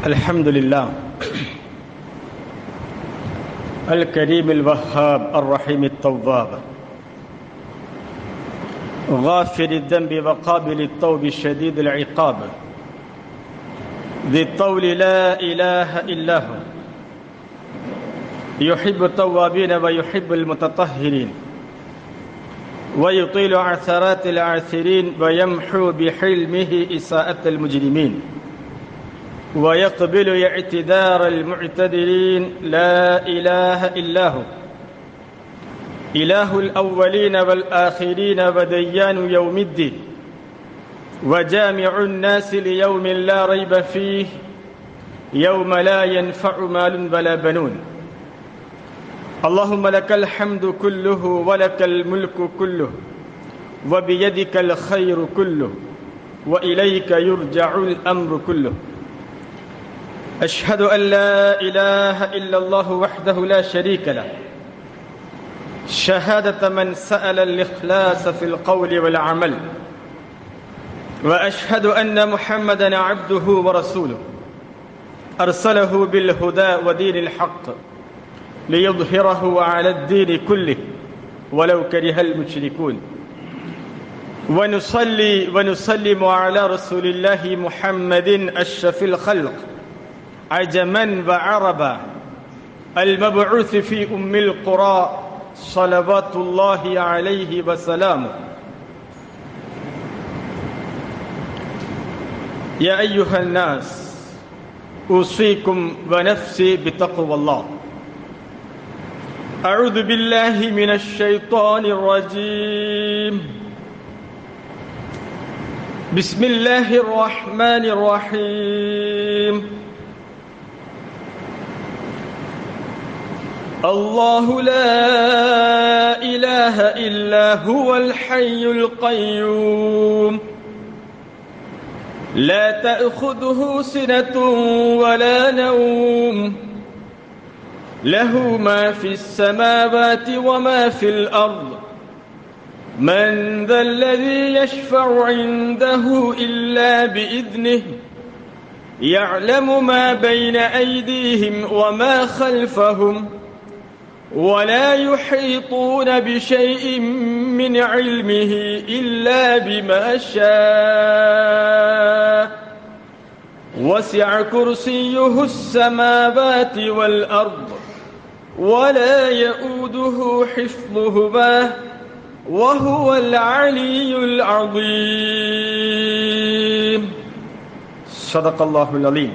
الحمد لله الكريم الوهاب الرحيم التواب غافر الذنب وقابل التوب شديد العقاب ذي الطول لا إله إلا هو يحب التوابين ويحب المتطهرين ويطيل عثرات العاثرين ويمحو بحلمه إساءة المجرمين ويقبل اعتذار المعتذرين لا إله إلا هو إله الأولين والآخرين وديان يوم الدين وجامع الناس ليوم لا ريب فيه يوم لا ينفع مال ولا بنون اللهم لك الحمد كله ولك الملك كله وبيدك الخير كله وإليك يرجع الأمر كله أشهد أن لا إله إلا الله وحده لا شريك له شهادة من سأل الإخلاص في القول والعمل وأشهد أن محمدا عبده ورسوله أرسله بالهدى ودين الحق ليظهره على الدين كله ولو كره المشركون ونصلي ونسلم على رسول الله محمد أشرف الخلق عجما وعربا المبعوث في أم القرى صلوات الله عليه وسلامه يا أيها الناس أوصيكم ونفسي بتقوى الله أعوذ بالله من الشيطان الرجيم بسم الله الرحمن الرحيم الله لا إله إلا هو الحي القيوم لا تأخذه سنة ولا نوم له ما في السماوات وما في الأرض من ذا الذي يشفع عنده إلا بإذنه يعلم ما بين أيديهم وما خلفهم ولا يحيطون بشيء من علمه إلا بما شاء وسع كرسيه السماوات والأرض ولا يؤوده حفظهما وهو العلي العظيم صدق الله العظيم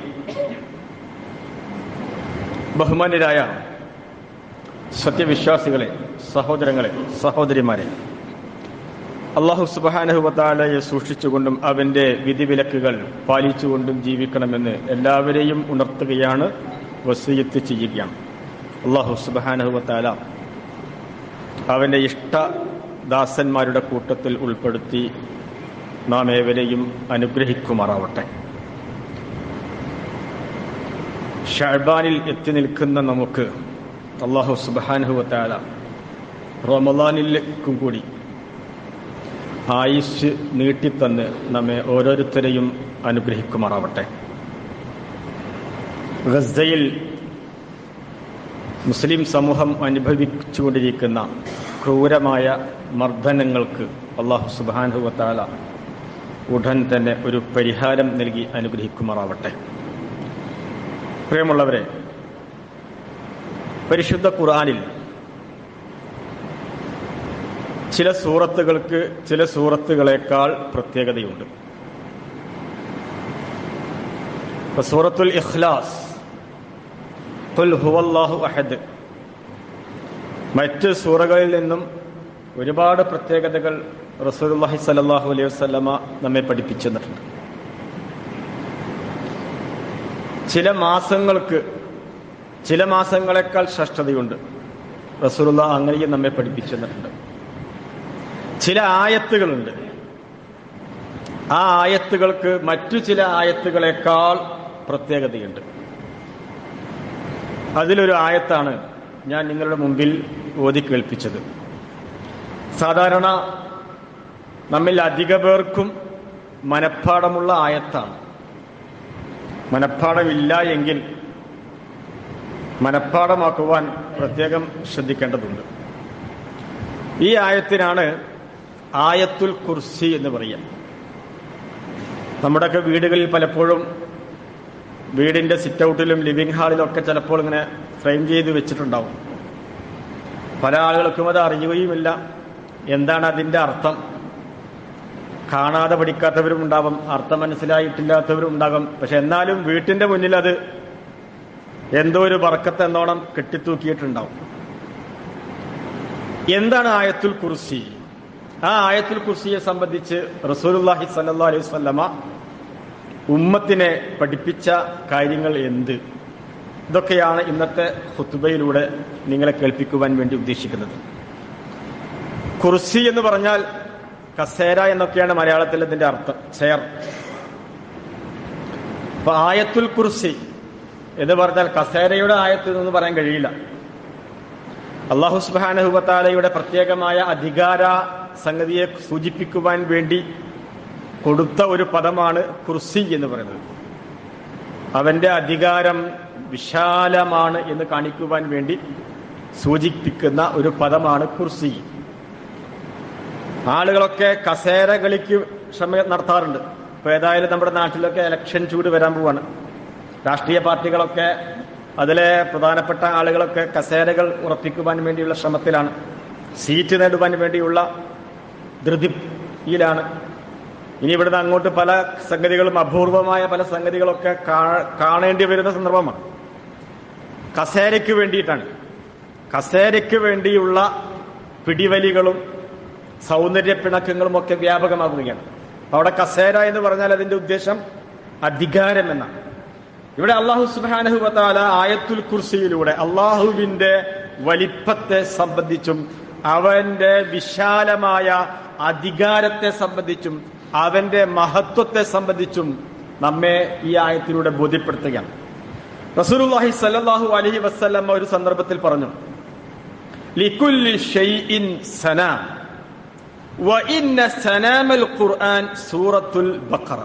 ബഹുമാന്യരായ സത്യവിശ്വാസികളെ സഹോദരങ്ങളെ സഹോദരിമാരെ അള്ളാഹു സുബാനഹുബത്താലയെ സൂക്ഷിച്ചുകൊണ്ടും അവന്റെ വിധിവിലക്കുകൾ പാലിച്ചുകൊണ്ടും ജീവിക്കണമെന്ന് എല്ലാവരെയും ഉണർത്തുകയാണ് വസീയത്ത് ചെയ്യുകയാണ് അള്ളാഹു സുബാനഹുബത്താല അവന്റെ ഇഷ്ടദാസന്മാരുടെ കൂട്ടത്തിൽ ഉൾപ്പെടുത്തി നാം ഏവരെയും അനുഗ്രഹിക്കുമാറാവട്ടെ ഷാബാനിൽ എത്തി നിൽക്കുന്ന നമുക്ക് അള്ളാഹു സുബാനുഹുവത്താല റമലാനിലേക്കും കൂടി ആയുസ് നീട്ടിത്തന്ന് നമ്മെ ഓരോരുത്തരെയും അനുഗ്രഹിക്കുമാറാവട്ടെ ഗസയിൽ മുസ്ലിം സമൂഹം അനുഭവിച്ചുകൊണ്ടിരിക്കുന്ന ക്രൂരമായ മർദ്ദനങ്ങൾക്ക് അള്ളാഹു സുബാനുഹുവത്താല ഉടൻ തന്നെ ഒരു പരിഹാരം നൽകി അനുഗ്രഹിക്കുമാറാവട്ടെ പ്രിയമുള്ളവരെ പരിശുദ്ധ ഖുറാനിൽ ചില സൂറത്തുകൾക്ക് ചില സൂറത്തുകളെക്കാൾ പ്രത്യേകതയുണ്ട് സൂറത്തുൽ ഇഖ്ലാസ് ഹുവല്ലാഹു അഹദ് മറ്റ് സൂറകളിൽ നിന്നും ഒരുപാട് പ്രത്യേകതകൾ റസൂലുള്ളാഹി സ്വല്ലല്ലാഹു അലൈഹി വസല്ലമ നമ്മെ പഠിപ്പിച്ചു തന്നിട്ടുണ്ട് ചില മാസങ്ങൾക്ക് ചില മാസങ്ങളെക്കാൾ ശ്രേഷ്ഠതയുണ്ട് റസൂലുള്ള അങ്ങനെയും നമ്മെ പഠിപ്പിച്ചു തന്നിട്ടുണ്ട് ചില ആയത്തുകളുണ്ട് ആ ആയത്തുകൾക്ക് മറ്റു ചില ആയത്തുകളെക്കാൾ പ്രത്യേകതയുണ്ട് അതിലൊരു ആയത്താണ് ഞാൻ നിങ്ങളുടെ മുമ്പിൽ ഓതി കേൾപ്പിച്ചത് സാധാരണ നമ്മിൽ അധിക പേർക്കും മനഃപ്പാടമുള്ള ആയത്താണ് മനഃപ്പാടമില്ല എങ്കിൽ മനഃപ്പാടമാക്കുവാൻ പ്രത്യേകം ശ്രദ്ധിക്കേണ്ടതുണ്ട് ഈ ആയത്തിനാണ് ആയത്തുൽ കുർസി എന്ന് പറയുക നമ്മുടെയൊക്കെ വീടുകളിൽ പലപ്പോഴും വീടിന്റെ സിറ്റ് ഔട്ടിലും ലിവിംഗ് ഹാളിലും ഒക്കെ ചിലപ്പോൾ ഇങ്ങനെ ഫ്രെയിം ചെയ്ത് വെച്ചിട്ടുണ്ടാവും പല ആളുകൾക്കും അത് അറിയുകയുമില്ല എന്താണ് അതിന്റെ അർത്ഥം കാണാതെ പഠിക്കാത്തവരും ഉണ്ടാകും അർത്ഥം മനസ്സിലായിട്ടില്ലാത്തവരും ഉണ്ടാകും പക്ഷെ എന്നാലും വീട്ടിന്റെ മുന്നിൽ അത് എന്തോ ഒരു വർക്കത്ത് എന്നോണം കെട്ടിത്തൂക്കിയിട്ടുണ്ടാവും എന്താണ് ആയത്തുൽ കുർസി ആ ആയത്തുൽ കുർസിയെ സംബന്ധിച്ച് റസൂലുല്ലാഹി സല്ലാ അലൈഹി സ്വല്ലമ ഉമ്മത്തിനെ പഠിപ്പിച്ച കാര്യങ്ങൾ എന്ത് ഇതൊക്കെയാണ് ഇന്നത്തെ ഹുത്തുബയിലൂടെ നിങ്ങളെ കേൾപ്പിക്കുവാൻ വേണ്ടി ഉദ്ദേശിക്കുന്നത് കുർസി എന്ന് പറഞ്ഞാൽ കസേര എന്നൊക്കെയാണ് മലയാളത്തിൽ ഇതിന്റെ അർത്ഥം ചെയർ അപ്പൊ ആയത്തുൽ കുർസി എന്ന് പറഞ്ഞാൽ കസേരയുടെ ആയത്ത് എന്ന് പറയാൻ കഴിയില്ല അള്ളാഹു സുബാനഹുബത്താലയുടെ പ്രത്യേകമായ അധികാര സംഗതിയെ സൂചിപ്പിക്കുവാൻ വേണ്ടി കൊടുത്ത ഒരു പദമാണ് കുർസി എന്ന് പറയുന്നത് അവന്റെ അധികാരം വിശാലമാണ് എന്ന് കാണിക്കുവാൻ വേണ്ടി സൂചിപ്പിക്കുന്ന ഒരു പദമാണ് കുർസി ആളുകളൊക്കെ കസേര കളിക്ക് ശ്രമം നടത്താറുണ്ട് ഇപ്പൊ ഏതായാലും നമ്മുടെ നാട്ടിലൊക്കെ ഇലക്ഷൻ ചൂട് വരാൻ പോവാണ് രാഷ്ട്രീയ പാർട്ടികളൊക്കെ അതിലെ പ്രധാനപ്പെട്ട ആളുകളൊക്കെ കസേരകൾ ഉറപ്പിക്കുവാൻ വേണ്ടിയുള്ള ശ്രമത്തിലാണ് സീറ്റ് നേടുവാൻ വേണ്ടിയുള്ള ധൃതിയിലാണ് ഇനി ഇവിടുന്ന് അങ്ങോട്ട് പല സംഗതികളും അപൂർവമായ പല സംഗതികളൊക്കെ കാണേണ്ടി വരുന്ന സന്ദർഭമാണ് കസേരയ്ക്ക് വേണ്ടിയിട്ടാണ് കസേരയ്ക്ക് വേണ്ടിയുള്ള പിടിവലികളും സൗന്ദര്യ പിണക്കങ്ങളും ഒക്കെ വ്യാപകമാകുകയാണ് അവിടെ കസേര എന്ന് പറഞ്ഞാൽ അതിന്റെ ഉദ്ദേശം അധികാരം എന്നാണ് ഇവിടെ അള്ളാഹു സുബാനഹു വത്താല ആയത്തുൽ കുർസിയിലൂടെ അള്ളാഹുവിന്റെ വലിപ്പത്തെ സംബന്ധിച്ചും അവന്റെ വിശാലമായ അധികാരത്തെ സംബന്ധിച്ചും അവന്റെ മഹത്വത്തെ സംബന്ധിച്ചും നമ്മെ ഈ ആയത്തിലൂടെ ബോധ്യപ്പെടുത്തുകയാണ് റസൂലുള്ളാഹി സല്ലല്ലാഹു അലൈഹി വസല്ലം ഒരു സന്ദർഭത്തിൽ പറഞ്ഞു ലികുല്ലി ഷൈഇൻ സനാം വഇന്ന സനാമൽ ഖുർആൻ സൂറത്തുൽ ബഖറ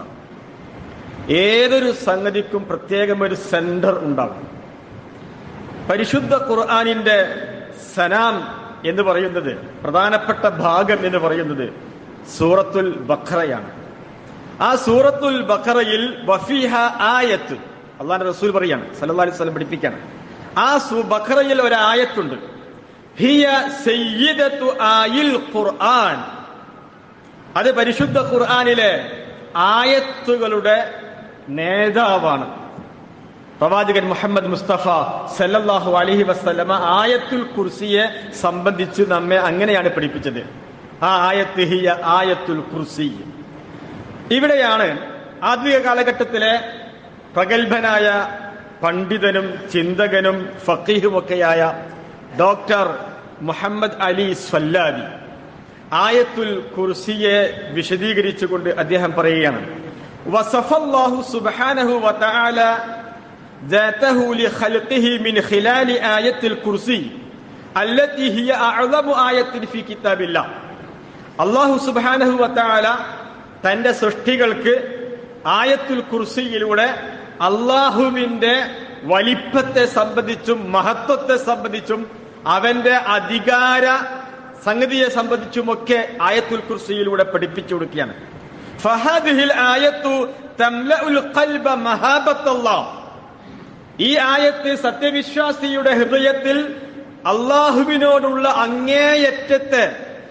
ഏതൊരു സംഗതിക്കും പ്രത്യേകം ഒരു സെന്റർ ഉണ്ടാകും പരിശുദ്ധ ഖുർആാനിന്റെ സനാം എന്ന് പറയുന്നത് പ്രധാനപ്പെട്ട ഭാഗം എന്ന് പറയുന്നത് സൂറത്തുൽ ബഖറയാണ് ആ സൂറത്തുൽ ബഖറയിൽ വഫീഹ ആയത്ത് അള്ളാന്റെ റസൂൽ പറയാണ് സല്ലല്ലാഹു അലൈഹി വസല്ലം പഠിപ്പിക്കാണ് ആ സു ബഖറയിൽ ഒരു ആയത്തുണ്ട് ഹിയ സയ്യിദത്തു ആയിൽ ഖുർആൻ അത് പരിശുദ്ധ ഖുർആനിലെ ആയത്തുകളുടെ നേതാവാണ് പ്രവാചകൻ മുഹമ്മദ് മുസ്തഫ സല്ലല്ലാഹു അലൈഹി വസല്ലമ ആയത്തുൽ കുർസിയെ സംബന്ധിച്ച് നമ്മെ അങ്ങനെയാണ് പഠിപ്പിച്ചത് ആ ആയത്ത് ഹിയ ആയത്തുൽ കുർസി ഇവിടെയാണ് ആധുനിക കാലഘട്ടത്തിലെ പ്രഗത്ഭനായ പണ്ഡിതനും ചിന്തകനും ഫക്കീഹുമൊക്കെയായ ഡോക്ടർ മുഹമ്മദ് അലി സ്വല്ലാബി ആയത്തുൽ കുർസിയെ വിശദീകരിച്ചുകൊണ്ട് അദ്ദേഹം പറയുകയാണ് وصف الله سبحانه وتعالى ذاته لخلقه من خلال آية الكرسي التي هي أعظم آية في كتاب الله അള്ളാഹു സുബാനഹു വത്താല തന്റെ സൃഷ്ടികൾക്ക് ആയത്തുൽ കുർസിയിലൂടെ അള്ളാഹുവിന്റെ വലിപ്പത്തെ സംബന്ധിച്ചും മഹത്വത്തെ സംബന്ധിച്ചും അവന്റെ അധികാര സംഗതിയെ സംബന്ധിച്ചുമൊക്കെ ആയത്തുൽ കുർസിയിലൂടെ പഠിപ്പിച്ചു കൊടുക്കുകയാണ് ഫഹദിഹിൽ ആയത്തു തംലഉൽ ഖൽബ മഹാബത്തല്ലാഹ് ഈ ആയത്ത് സത്യവിശ്വാസിയുടെ ഹൃദയത്തിൽ അള്ളാഹുവിനോടുള്ള അങ്ങേയറ്റത്തെ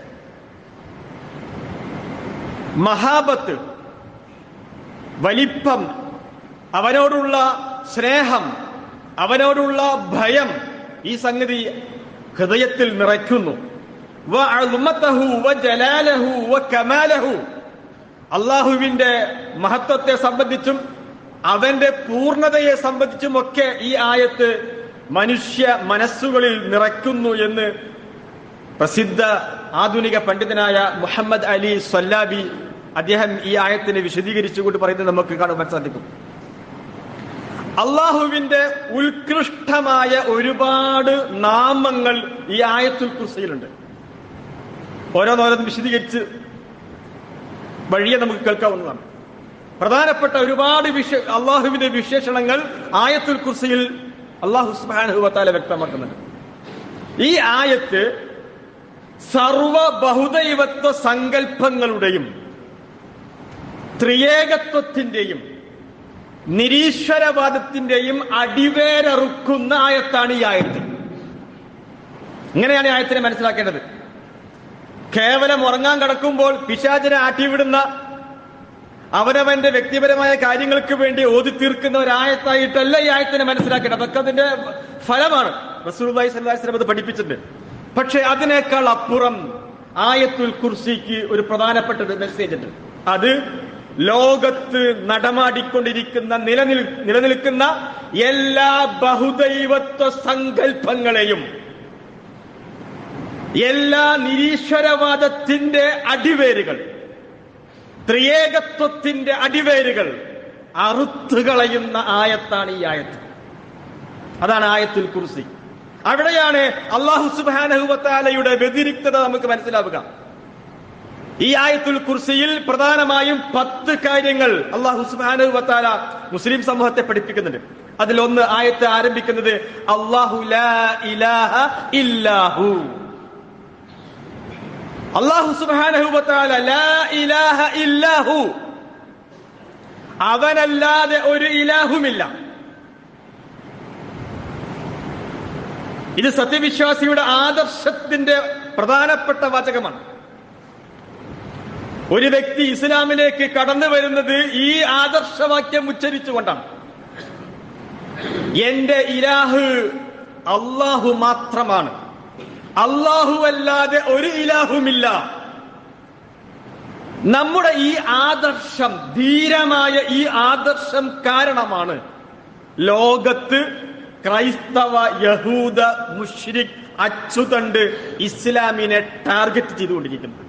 മഹാബത്ത് വലിപ്പം അവനോടുള്ള സ്നേഹം അവനോടുള്ള ഭയം ഈ സംഗതി ഹൃദയത്തിൽ നിറയ്ക്കുന്നു അള്ളാഹുവിന്റെ മഹത്വത്തെ സംബന്ധിച്ചും അവന്റെ പൂർണ്ണതയെ സംബന്ധിച്ചുമൊക്കെ ഈ ആയത്ത് മനുഷ്യ മനസ്സുകളിൽ നിറയ്ക്കുന്നു എന്ന് പ്രസിദ്ധ ആധുനിക പണ്ഡിതനായ മുഹമ്മദ് അലി സല്ലാബി അദ്ദേഹം ഈ ആയത്തിനെ വിശദീകരിച്ചുകൊണ്ട് പറയുന്നത് നമുക്ക് കാണുവാൻ സാധിക്കും അള്ളാഹുവിന്റെ ഉത്കൃഷ്ടമായ ഒരുപാട് നാമങ്ങൾ ഈ ആയത്തുൽ കുർസിയിലുണ്ട് ഓരോന്നോരോന്ന് വിശദീകരിച്ച് വഴിയെ നമുക്ക് കേൾക്കാവുന്നതാണ് പ്രധാനപ്പെട്ട ഒരുപാട് വിശ അള്ളാഹുവിന്റെ വിശേഷണങ്ങൾ ആയത്തുൽ കുർസിയിൽ അള്ളാഹു സുബാനുഹുവത്താല വ്യക്തമാക്കുന്നുണ്ട് ഈ ആയത്ത് സർവ ബഹുദൈവത്വ സങ്കല്പങ്ങളുടെയും ത്രിയേകത്വത്തിന്റെയും നിരീശ്വരവാദത്തിന്റെയും അടിവേരറുക്കുന്ന ആയത്താണ് ഈ ആയത്ത് ഇങ്ങനെയാണ് ഈ ആയത്തിനെ മനസ്സിലാക്കേണ്ടത് കേവലം ഉറങ്ങാൻ കിടക്കുമ്പോൾ പിശാചിനെ ആട്ടിവിടുന്ന അവനവന്റെ വ്യക്തിപരമായ കാര്യങ്ങൾക്ക് വേണ്ടി ഓതി തീർക്കുന്ന ഒരായത്തായിട്ടല്ല ഈ ആയത്തിനെ മനസ്സിലാക്കേണ്ടത് അതൊക്കെ അതിന്റെ ഫലമാണ് റസൂർബായി സല്ലാസ്ലം അത് പഠിപ്പിച്ചിട്ടുണ്ട് പക്ഷെ അതിനേക്കാൾ അപ്പുറം ആയത്തുൽ കുർസിക്ക് ഒരു പ്രധാനപ്പെട്ട ഒരു മെസ്സേജ് ഉണ്ട് അത് ലോകത്ത് നടമാടിക്കൊണ്ടിരിക്കുന്ന നിലനിൽ നിലനിൽക്കുന്ന എല്ലാ ബഹുദൈവത്വ സങ്കല്പങ്ങളെയും എല്ലാ നിരീശ്വരവാദത്തിന്റെ അടിവേരുകൾ ത്രിയേകത്വത്തിന്റെ അടിവേരുകൾ അറുത്തുകളയുന്ന ആയത്താണ് ഈ ആയത്ത് അതാണ് ആയത്തുൽ കുർസി അവിടെയാണ് അള്ളാഹു സുബാനഹുവത്താലയുടെ വ്യതിരിക്തത നമുക്ക് മനസ്സിലാവുക ഈ ആയത്തുൽ കുർസിയിൽ പ്രധാനമായും പത്ത് കാര്യങ്ങൾ അള്ളാഹു സുബാനഹുവത്താല മുസ്ലിം സമൂഹത്തെ പഠിപ്പിക്കുന്നുണ്ട് അതിലൊന്ന് ആയത്ത് ആരംഭിക്കുന്നത് അള്ളാഹു ലാ ഇലാഹ ഇല്ലാഹു അള്ളാഹു സുബാനഹുബത്താല ലാ ഇലാഹ ഇല്ലാഹു അവനല്ലാതെ ഒരു ഇലാഹുമില്ല ഇത് സത്യവിശ്വാസിയുടെ ആദർശത്തിന്റെ പ്രധാനപ്പെട്ട വാചകമാണ് ഒരു വ്യക്തി ഇസ്ലാമിലേക്ക് കടന്നു വരുന്നത് ഈ ആദർശവാക്യം ഉച്ചരിച്ചുകൊണ്ടാണ് എന്റെ ഇലാഹ് അള്ളാഹു മാത്രമാണ് അള്ളാഹു അല്ലാതെ ഒരു ഇലാഹുമില്ല നമ്മുടെ ഈ ആദർശം ധീരമായ ഈ ആദർശം കാരണമാണ് ലോകത്ത് ക്രൈസ്തവ യഹൂദ മുഷ്രിഖ് അച്ചുതണ്ട് ഇസ്ലാമിനെ ടാർഗറ്റ് ചെയ്തുകൊണ്ടിരിക്കുന്നത്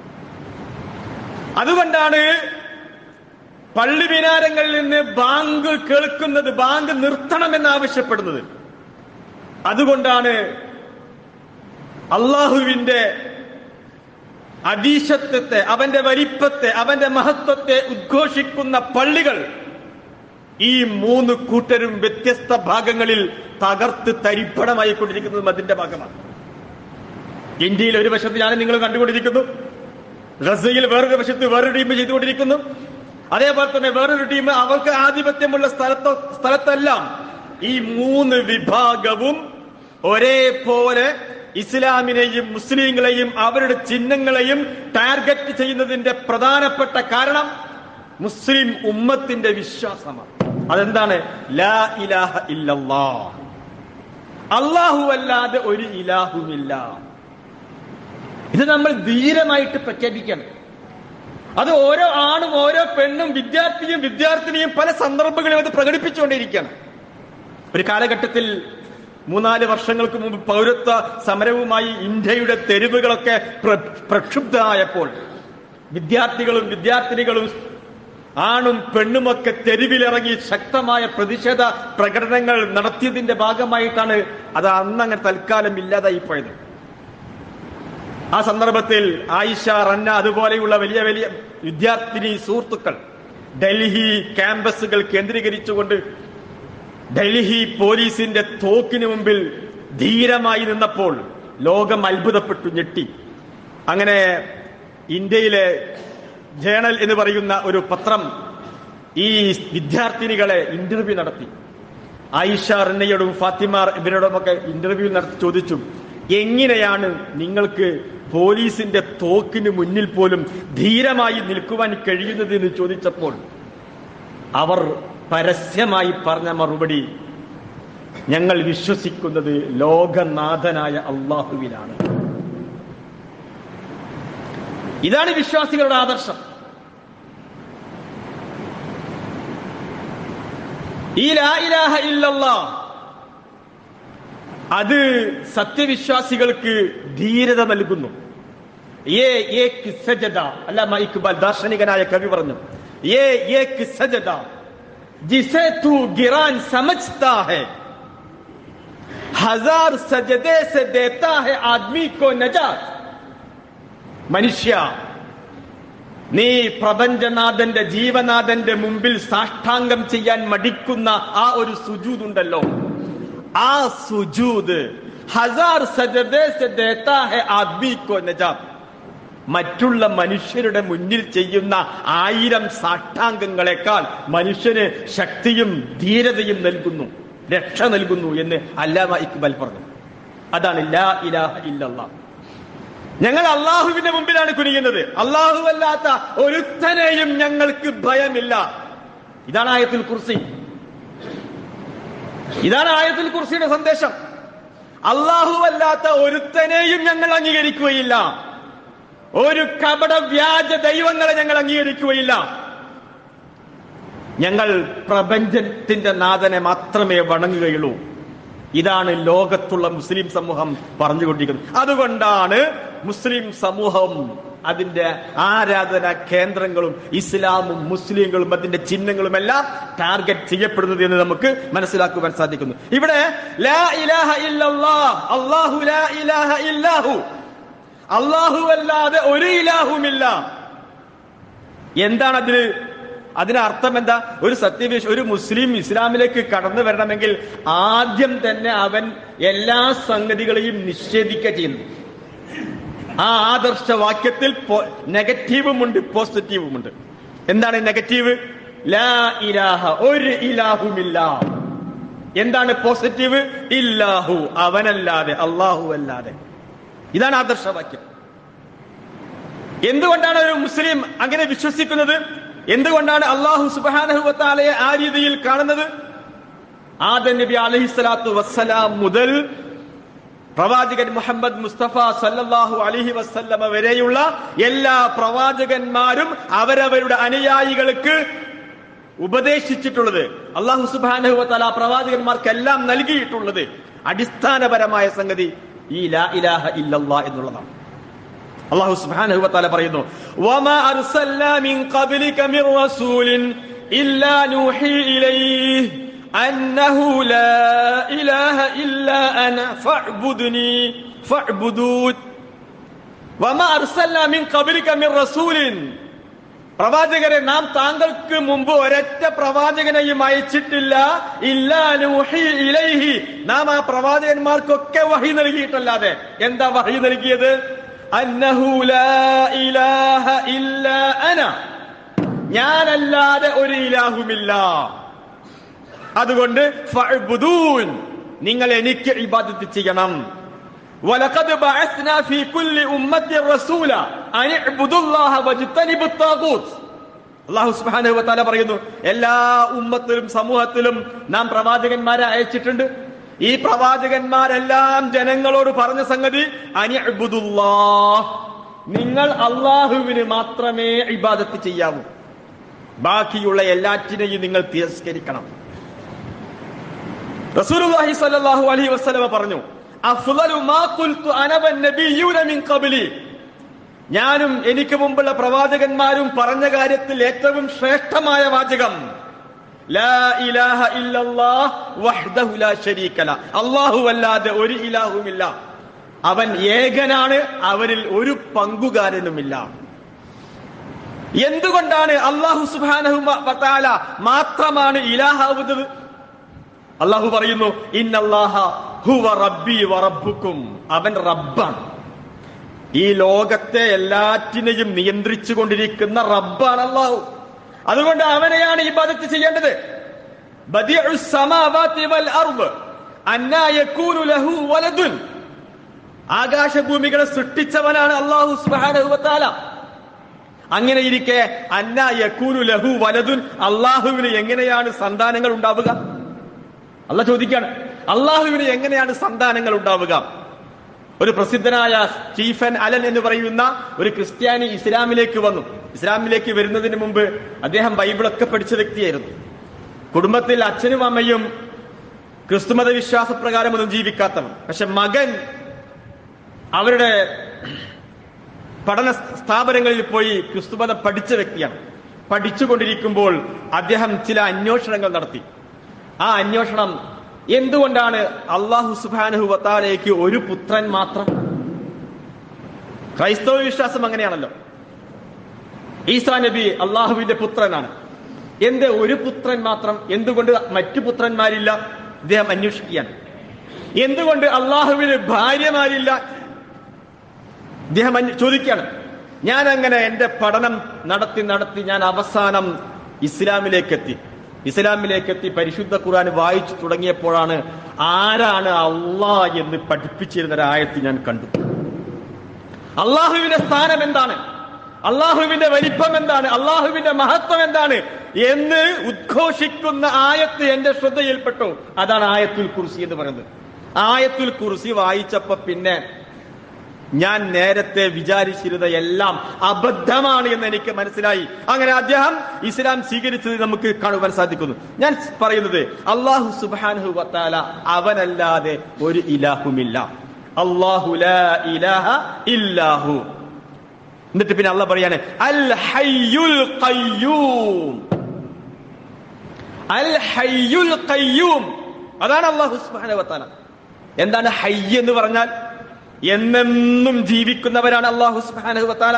അതുകൊണ്ടാണ് പള്ളി വിനാരങ്ങളിൽ നിന്ന് ബാങ്ക് കേൾക്കുന്നത് ബാങ്ക് നിർത്തണമെന്ന് ആവശ്യപ്പെടുന്നത് അതുകൊണ്ടാണ് അള്ളാഹുവിന്റെ അതീശത്വത്തെ അവന്റെ വലിപ്പത്തെ അവന്റെ മഹത്വത്തെ ഉദ്ഘോഷിക്കുന്ന പള്ളികൾ ഈ മൂന്ന് കൂട്ടരും വ്യത്യസ്ത ഭാഗങ്ങളിൽ തകർത്ത് തരിപ്പണമായി കൊണ്ടിരിക്കുന്നതും അതിന്റെ ഭാഗമാണ് ഇന്ത്യയിൽ ഒരു വശത്ത് ഞാൻ നിങ്ങൾ കണ്ടുകൊണ്ടിരിക്കുന്നു ഗസയിൽ വേറൊരു വശത്ത് വേറൊരു ടീം ചെയ്തുകൊണ്ടിരിക്കുന്നു അതേപോലെ തന്നെ വേറൊരു ടീം അവർക്ക് ആധിപത്യമുള്ള സ്ഥലത്തോ സ്ഥലത്തെല്ലാം ഈ മൂന്ന് വിഭാഗവും ഒരേപോലെ ഇസ്ലാമിനെയും മുസ്ലിങ്ങളെയും അവരുടെ ചിഹ്നങ്ങളെയും ടാർഗറ്റ് ചെയ്യുന്നതിന്റെ പ്രധാനപ്പെട്ട കാരണം മുസ്ലിം ഉമ്മത്തിന്റെ വിശ്വാസമാണ് അതെന്താണ് ലാ ഇലാഹ ഇല്ലല്ലാ അള്ളാഹു അല്ലാതെ ഒരു ഇലാഹുമില്ല ഇത് നമ്മൾ ധീരമായിട്ട് പ്രഖ്യാപിക്കണം അത് ഓരോ ആണും ഓരോ പെണ്ണും വിദ്യാർത്ഥിയും വിദ്യാർത്ഥിനിയും പല സന്ദർഭങ്ങളിലും അത് പ്രകടിപ്പിച്ചുകൊണ്ടിരിക്കുകയാണ് ഒരു കാലഘട്ടത്തിൽ മൂന്നാല് വർഷങ്ങൾക്ക് മുമ്പ് പൗരത്വ സമരവുമായി ഇന്ത്യയുടെ തെരുവുകളൊക്കെ പ്ര- പ്രക്ഷുബ്ധമായപ്പോൾ വിദ്യാർത്ഥികളും വിദ്യാർത്ഥിനികളും ആണും പെണ്ണുമൊക്കെ തെരുവിലിറങ്ങി ശക്തമായ പ്രതിഷേധ പ്രകടനങ്ങൾ നടത്തിയതിന്റെ ഭാഗമായിട്ടാണ് അത് അന്നങ്ങനെ തൽക്കാലം ഇല്ലാതായി പോയത് ആ സന്ദർഭത്തിൽ ആയിഷ റന്ന അതുപോലെയുള്ള വലിയ വലിയ വിദ്യാർത്ഥിനി സുഹൃത്തുക്കൾ ഡൽഹി ക്യാമ്പസുകൾ കേന്ദ്രീകരിച്ചുകൊണ്ട് ഡൽഹി പോലീസിന്റെ തോക്കിന് മുമ്പിൽ ധീരമായി നിന്നപ്പോൾ ലോകം അത്ഭുതപ്പെട്ടു ഞെട്ടി അങ്ങനെ ഇന്ത്യയിലെ ജേണൽ എന്ന് പറയുന്ന ഒരു പത്രം ഈ വിദ്യാർത്ഥിനികളെ ഇന്റർവ്യൂ നടത്തി ആയിഷ റന്നയോടും ഫാത്തിമാർ ഇവരോടുമൊക്കെ ഇന്റർവ്യൂ നടത്തി ചോദിച്ചു എങ്ങനെയാണ് നിങ്ങൾക്ക് പോലീസിന്റെ തോക്കിന് മുന്നിൽ പോലും ധീരമായി നിൽക്കുവാൻ കഴിയുന്നത് എന്ന് ചോദിച്ചപ്പോൾ അവർ പരസ്യമായി പറഞ്ഞ മറുപടി ഞങ്ങൾ വിശ്വസിക്കുന്നത് ലോകനാഥനായ അള്ളാഹുവിലാണ് ഇതാണ് വിശ്വാസികളുടെ ആദർശം ഈ ലാ ഇലാഹ ഇല്ലല്ലാ അത് സത്യവിശ്വാസികൾക്ക് ധീരത നൽകുന്നു ഏ ഏക് സജദ അല്ലാമ ഇക്ബാൽ ദാർശനികനായ കവി പറഞ്ഞു ഏ ഏക് സജദ ജിസെ തൂ ഗിറാൻ സമജ്താ ഹെ हजार सजदे से देता है आदमी को नजात മനുഷ്യ നീ പ്രപഞ്ചനാഥന്റെ ജീവനാഥന്റെ മുമ്പിൽ സാഷ്ടാംഗം ചെയ്യാൻ മടിക്കുന്ന ആ ഒരു സുജൂദുണ്ടല്ലോ ആ സുജൂദ് ഹസാർ സജദേ സെ ദേത്താ ഹെ ആദ്മി കോ നജാത്ത് മറ്റുള്ള മനുഷ്യരുടെ മുന്നിൽ ചെയ്യുന്ന ആയിരം സാഷ്ടാംഗങ്ങളെക്കാൾ മനുഷ്യന് ശക്തിയും ധീരതയും നൽകുന്നു രക്ഷ നൽകുന്നു എന്ന് അല്ലാമ ഇക്ബൽ പറഞ്ഞു അതാണ് ലാ ഇലാഹ ഇല്ലല്ലാ ഞങ്ങൾ അള്ളാഹുവിന്റെ മുമ്പിലാണ് കുനിയുന്നത് അള്ളാഹു അല്ലാത്ത ഒരുത്തനെയും ഞങ്ങൾക്ക് ഭയമില്ല ഇതാണ് ആയത്തുൽ കുർസി ഇതാണ് ആയത്തുൽ കുർസിയുടെ സന്ദേശം അള്ളാഹു അല്ലാത്ത ഒരുത്തനെയും ഞങ്ങൾ അംഗീകരിക്കുകയില്ല ഒരു കപട വ്യാജ ദൈവങ്ങളെ ഞങ്ങൾ അംഗീകരിക്കുകയില്ല ഞങ്ങൾ പ്രപഞ്ചത്തിന്റെ നാഥനെ മാത്രമേ വണങ്ങുകയുള്ളൂ ഇതാണ് ലോകത്തുള്ള മുസ്ലിം സമൂഹം പറഞ്ഞുകൊണ്ടിരിക്കുന്നത് അതുകൊണ്ടാണ് മുസ്ലിം സമൂഹം അതിന്റെ ആരാധന കേന്ദ്രങ്ങളും ഇസ്ലാമും മുസ്ലിങ്ങളും അതിന്റെ ചിഹ്നങ്ങളും എല്ലാം ടാർഗറ്റ് ചെയ്യപ്പെടുന്നത് എന്ന് നമുക്ക് മനസ്സിലാക്കുവാൻ സാധിക്കുന്നു ഇവിടെ ലാ ഇലാഹ ഇല്ലല്ലാഹ് അല്ലാഹു ലാ ഇലാഹ ഇല്ലാഹു അള്ളാഹു അല്ലാതെ ഒരു ഇലാഹുമില്ല എന്താണ് അതിന് അതിന് അർത്ഥം എന്താ ഒരു സത്യവിശ ഒരു മുസ്ലിം ഇസ്ലാമിലേക്ക് കടന്നു വരണമെങ്കിൽ ആദ്യം തന്നെ അവൻ എല്ലാ സംഗതികളെയും നിഷേധിക്കുക ചെയ്യുന്നു ആ ആദർശവാക്യത്തിൽ നെഗറ്റീവും ഉണ്ട് പോസിറ്റീവും ഉണ്ട് എന്താണ് നെഗറ്റീവ് ലാ ഇലാഹ ഒരു ഇലാഹുമില്ല എന്താണ് പോസിറ്റീവ് ഇല്ലാഹു അവനല്ലാതെ അള്ളാഹു അല്ലാതെ ഇതാണ് ആദർശവാക്യം എന്തുകൊണ്ടാണ് ഒരു മുസ്ലിം അങ്ങനെ വിശ്വസിക്കുന്നത് എന്തുകൊണ്ടാണ് അള്ളാഹു സുബാനഹുവത്താലയെ ആ രീതിയിൽ കാണുന്നത് ആദ നബി അലഹിസ്വലാത്തു വസ്സലാം മുതൽ പ്രവാചകൻ മുഹമ്മദ് മുസ്തഫ സല്ലല്ലാഹു അലഹി വസ്ല്ലമ വരെയുള്ള എല്ലാ പ്രവാചകന്മാരും അവരവരുടെ അനുയായികൾക്ക് ഉപദേശിച്ചിട്ടുള്ളത് അള്ളാഹു സുബാനഹുവത്താല പ്രവാചകന്മാർക്കെല്ലാം നൽകിയിട്ടുള്ളത് അടിസ്ഥാനപരമായ സംഗതി ഈ ലാ ഇലാഹ ഇല്ലല്ലാ എന്നുള്ളതാണ് അള്ളാഹു സുബ്ഹാനഹു വതആല പറയുന്നു വമാ അർസൽനാ മിൻ ഖബ്ലിക മിർ റസൂലിൻ ഇല്ലാ നൂഹി ഇലൈഹി അന്നഹു ലാ ഇലാഹ ഇല്ലാ അന ഫഅ്ബുദ്നി ഫഅ്ബുദൂൻ വമാ അർസൽനാ മിൻ ഖബ്ലിക മിർ റസൂലിൻ പ്രവാചകരെ നാം താങ്കൾക്ക് മുമ്പ് ഒരൊറ്റ പ്രവാചകനെയും അയച്ചിട്ടില്ല ഇല്ലാ നൂഹി ഇലൈഹി നാം ആ പ്രവാചകന്മാർക്കൊക്കെ വഹി നൽകിയിട്ടല്ലാതെ എന്താ വഹി നൽകിയത് അന്നഹു ലാ ഇലാഹ ഇല്ലാ അന ഞാനല്ലാതെ ഒരു ഇലാഹുമില്ല അതുകൊണ്ട് ഫഅ്ബുദൂൻ നിങ്ങൾ എനിക്ക് ഇബാദത്ത് ചെയ്യണം ولقد بعثنا في كل أمة رسولا أن اعبدوا الله واجتنبوا الطاغوت അള്ളാഹു സുബ്ഹാനഹു വതആല പറയുന്നു എല്ലാ ഉമ്മത്തിലും സമൂഹത്തിലും നാം പ്രവാചകന്മാരെ അയച്ചിട്ടുണ്ട് ഈ പ്രവാചകന്മാരെല്ലാം ജനങ്ങളോട് പറഞ്ഞ സംഗതി അനിഅ്ബുദുല്ലാഹ് നിങ്ങൾ അള്ളാഹുവിന് മാത്രമേ ഇബാദത്ത് ചെയ്യാവൂ ബാക്കിയുള്ള എല്ലാറ്റിനെയും നിങ്ങൾ തിരസ്കരിക്കണം റസൂലുള്ളാഹി സ്വല്ലല്ലാഹു അലൈഹി വസല്ലമ പറഞ്ഞു അഫ്ളലു മാ ഖുൽതു അന വന്നബിയ്യൂന മിൻ ഖബ്ലി ഞാനും എനിക്ക് മുമ്പുള്ള പ്രവാചകന്മാരും പറഞ്ഞ കാര്യത്തിൽ ഏറ്റവും ശ്രേഷ്ഠമായ വാചകം ലാ ഇലാഹ ഇല്ലല്ലാഹ് വഹ്ദഹു ലാ ശരീക ല അല്ലാഹു അല്ലാതെ ഒരു ഇലാഹുമില്ല അവൻ ഏകനാണ് അവരിൽ ഒരു പങ്കുകാരനുമില്ല എന്തുകൊണ്ടാണ് അള്ളാഹു സുബ്ഹാനഹു വതആല മാത്രമാണ് ഇലാഹാവുന്നത് അള്ളാഹു പറയുന്നു ഇന്നല്ലാഹ ഹുവ റബ്ബി വ റബ്ബുക്കും അവൻ റബ്ബാണ് ഈ ലോകത്തെ എല്ലാറ്റിനെയും നിയന്ത്രിച്ചു കൊണ്ടിരിക്കുന്ന റബ്ബാണ് അള്ളാഹു അതുകൊണ്ട് അവനെയാണ് ഈ ബാധത്ത് ചെയ്യേണ്ടത് ബദിഉ സമാവാതി വൽ അർദ് അന്നാ യകൂനു ലഹു വലദുൻ ആകാശഭൂമികളെ സൃഷ്ടിച്ചവനാണ് അള്ളാഹു സുബ്ഹാനഹു വതആല അങ്ങനെ ഇരിക്കെ അന്നാ യകൂനു ലഹു വലദുൻ അള്ളാഹുവിന് എങ്ങനെയാണ് സന്താനങ്ങൾ ഉണ്ടാവുക അല്ല ചോദിക്കാണ് അള്ളാഹുവിന് എങ്ങനെയാണ് സന്താനങ്ങൾ ഉണ്ടാവുക ഒരു പ്രസിദ്ധനായ സ്റ്റീഫൻ അലൻ എന്ന് പറയുന്ന ഒരു ക്രിസ്ത്യാനി ഇസ്ലാമിലേക്ക് വന്നു ഇസ്ലാമിലേക്ക് വരുന്നതിന് മുമ്പ് അദ്ദേഹം ബൈബിളൊക്കെ പഠിച്ച വ്യക്തിയായിരുന്നു കുടുംബത്തിൽ അച്ഛനും അമ്മയും ക്രിസ്തുമത വിശ്വാസപ്രകാരം ഒന്നും ജീവിക്കാത്തവൻ പക്ഷെ മകൻ അവരുടെ പഠന സ്ഥാപനങ്ങളിൽ പോയി ക്രിസ്തുമതം പഠിച്ച വ്യക്തിയാണ് പഠിച്ചുകൊണ്ടിരിക്കുമ്പോൾ അദ്ദേഹം ചില അന്വേഷണങ്ങൾ നടത്തി ആ അന്വേഷണം എന്തുകൊണ്ടാണ് അള്ളാഹു സുബാനഹു വത്താലേക്ക് ഒരു പുത്രൻ മാത്രം ക്രൈസ്തവ വിശ്വാസം അങ്ങനെയാണല്ലോ ഈസാ നബി അള്ളാഹുവിന്റെ പുത്രനാണ് എന്റെ ഒരു പുത്രൻ മാത്രം എന്തുകൊണ്ട് മറ്റു പുത്രന്മാരില്ല ഇദ്ദേഹം അന്വേഷിക്കുകയാണ് എന്തുകൊണ്ട് അള്ളാഹുവിന് ഭാര്യമാരില്ല ഇദ്ദേഹം അന്വ- ചോദിക്കുകയാണ് ഞാൻ അങ്ങനെ എന്റെ പഠനം നടത്തി നടത്തി ഞാൻ അവസാനം ഇസ്ലാമിലേക്ക് എത്തി ഇസ്ലാമിലേക്ക് എത്തി പരിശുദ്ധ ഖുർആൻ വായിച്ചു തുടങ്ങിയപ്പോഴാണ് ആരാണ് അള്ളാ എന്ന് പഠിപ്പിച്ചിരുന്ന ഒരായത്ത് ഞാൻ കണ്ടു അള്ളാഹുവിന്റെ സ്ഥാനം എന്താണ് അള്ളാഹുവിന്റെ വലിപ്പം എന്താണ് അള്ളാഹുവിന്റെ മഹത്വം എന്താണ് എന്ന് ഉദ്ഘോഷിക്കുന്ന ആയത്ത് എന്റെ ശ്രദ്ധയിൽപ്പെട്ടു അതാണ് ആയത്തുൽ കുർസി എന്ന് പറയുന്നത് ആയത്തുൽ കുർസി വായിച്ചപ്പോ പിന്നെ ഞാൻ നേരത്തെ വിചാരിച്ചിരുന്ന എല്ലാം അബദ്ധമാണ് എന്ന് എനിക്ക് മനസ്സിലായി അങ്ങനെ അദ്ദേഹം ഇസ്ലാം സ്വീകരിച്ചത് നമുക്ക് കാണുവാൻ സാധിക്കുന്നു ഞാൻ പറയുന്നത് അള്ളാഹു സുബാനഹു വത്താല അവനല്ലാതെ ഒരു ഇലാഹുമില്ല അള്ളാഹു ലാ ഇലാഹ ഇല്ലാഹു എന്നിട്ട് പിന്നെ അള്ള പറയാണ് അൽ ഹയ്യുൽ ഖയ്യൂം അൽ ഹയ്യുൽ ഖയ്യൂം അതാണ് അള്ളാഹു സുബ്ഹാനഹു വതആല എന്താണ് ഹയ്യ് എന്ന് പറഞ്ഞാൽ എന്നെന്നും ജീവിക്കുന്നവരാണ് അള്ളാഹു സുബ്ഹാനഹു വതആല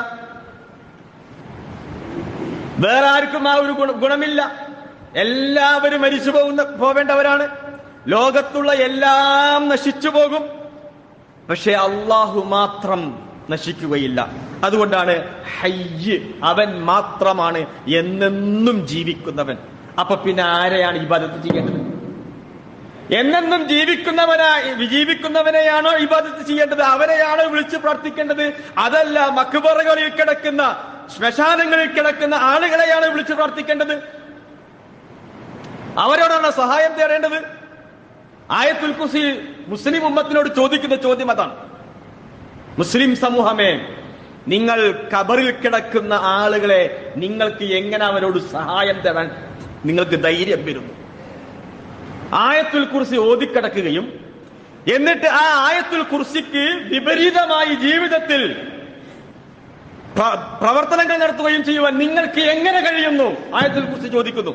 വേറെ ആർക്കും ആ ഒരു ഗുണ- ഗുണമില്ല എല്ലാവരും മരിച്ചു പോകുന്ന പോവേണ്ടവരാണ് ലോകത്തുള്ള എല്ലാം നശിച്ചു പോകും പക്ഷെ അള്ളാഹു മാത്രം നശിക്കുകയില്ല അതുകൊണ്ടാണ് ഹയ്യ് അവൻ മാത്രമാണ് എന്നെന്നും ജീവിക്കുന്നവൻ അപ്പൊ പിന്നെ ആരെയാണ് ഇബാദത്ത് ചെയ്യേണ്ടത് എന്നെന്നും ജീവിക്കുന്നവനായി ജീവിക്കുന്നവനെയാണോ ഇബാദത്ത് ചെയ്യേണ്ടത് അവനെയാണോ വിളിച്ചു പ്രാർത്ഥിക്കേണ്ടത് അതല്ല മക്ബറകളിൽ കിടക്കുന്ന ശ്മശാനങ്ങളിൽ കിടക്കുന്ന ആളുകളെയാണ് വിളിച്ചു പ്രാർത്ഥിക്കേണ്ടത് അവരോടാണ് സഹായം തേടേണ്ടത് ആയത്തുൽ കുസി മുസ്ലിം ഉമ്മത്തിനോട് ചോദിക്കുന്ന ചോദ്യം അതാണ് മുസ്ലിം സമൂഹമേ നിങ്ങൾ കബറിൽ കിടക്കുന്ന ആളുകളെ നിങ്ങൾക്ക് എങ്ങനെ അവരോട് സഹായം തരാൻ നിങ്ങൾക്ക് ധൈര്യം വരുന്നു ആയത്തുൽ കുർസി ഓതിക്കിടക്കുകയും എന്നിട്ട് ആ ആയത്തുൽ കുർസിക്ക് വിപരീതമായി ജീവിതത്തിൽ പ്ര- പ്രവർത്തനങ്ങൾ നടത്തുകയും ചെയ്യുവാൻ നിങ്ങൾക്ക് എങ്ങനെ കഴിയുന്നു ആയത്തുൽ കുർസി ചോദിക്കുന്നു